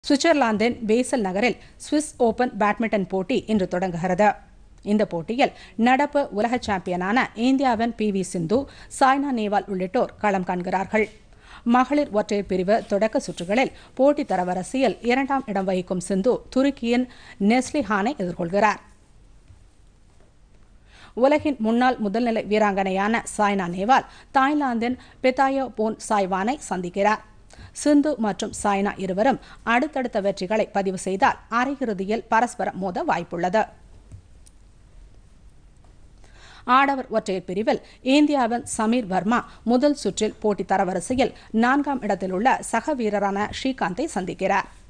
சுவிட்சர்லாந்தின் பேசல் நகரில் Swiss open badminton போட்டி இன்று தொடங்குகிறது இந்த போட்டியில் நடப்பு உலக சாம்பியனான இந்தியாவின் பி வி சிந்து சாய்னா நேவால் உள்ளிட்டோர் களம் காண்கிறார்கள் மகளிர் ஒற்றையர் பிரிவு தொடக்க சுற்றுகளில் போட்டி தரவரிசையில் இரண்டாம் இடம் வகிக்கும் சிந்து துருக்கியின் நெஸ்லி ஹானை எதிர்கொள்கிறார் உலகின் முன்னாள் முதல்நிலை வீராங்கனையான சாய்னா நேவால் தாய்லாந்தின் பெத்தாயோ போன் சாய்வானை சந்திக்கிறார் சிந்து மற்றும் சாய்னா இருவரும் அடுத்தடுத்த வெற்றிகளை பதிவு செய்தால் அரையிறுதியில் பரஸ்பரம் மோத வாய்ப்புள்ளது ஆடவர் ஒற்றையர் பிரிவில் இந்தியாவின் சமீர் வர்மா முதல் சுற்றில் போட்டி தரவரிசையில் நான்காம் இடத்தில் உள்ள சக வீரரான ஸ்ரீகாந்தை சந்திக்கிறார்